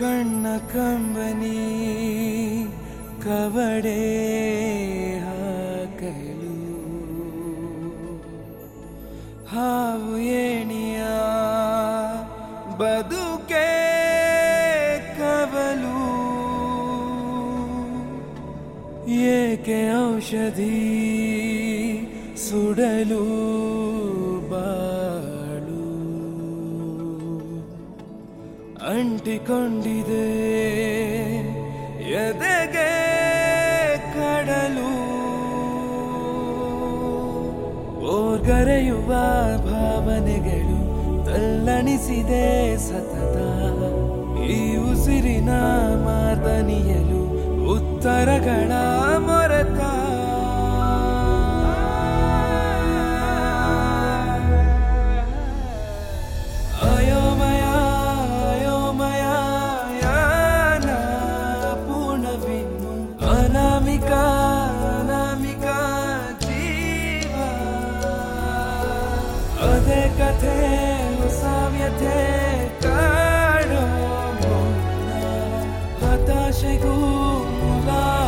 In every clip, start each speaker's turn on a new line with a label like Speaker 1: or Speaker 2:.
Speaker 1: ಕಣ್ಣ ಕಂಬನಿ ಕವಡೆ ಹಾಕಲು ಹಾವು ಏಣಿಯ ಬದುಕೆ ಕವಲು ಏಕೆ ಔಷಧಿ ಸುಡಲು ಬಾಳು ಅಂಟಿಕೊಂಡಿದೆ ಎದೆಗೆ ಕಡಲು ಓರ್ಗರೆಯುವ ಭಾವನೆಗಳು ತಲ್ಲಣಿಸಿದೆ ಸತತ ಈ ಉಸಿರಿನ ಮಾತನಿಯಲು ಉತ್ತರಗಳ ಮೊರೆತ ಅಯೋಮಯ ಅಯೋಮಯ ಯಾನ ಪೂರ್ಣವಿನ್ನು ಅನಾಮಿಕ ಅನಾಮಿಕ ಜೀವ ಅದೇ ಕಥೆ ಹೊಸ ವ್ಯಥೆ ಕಾಡೋ ಮೌನ ಹತಾಶೆಗೂ ಮೂಲ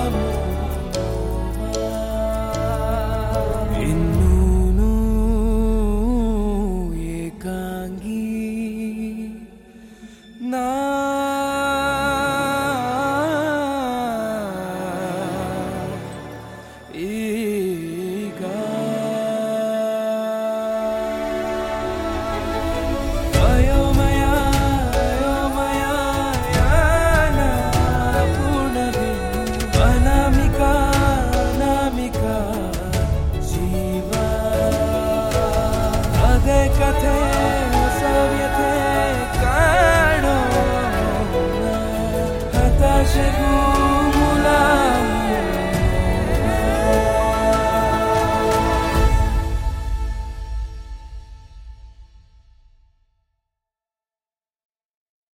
Speaker 1: ಇನ್ನೂನು ಏಕಾಂಗಿ ನಾ ಈಗ ಅಯೋಮಯ ಅಯೋಮಯ ಯಾನ ಪೂರ್ಣವಿನ್ನು ಅನಾಮಿಕ ಅನಾಮಿಕ ಜೀವ ಅದೇ ಕಥೆ ಹೊಸ ವ್ಯಥೆ ಕಾಣೋ ಹತಾಶೆಗೂ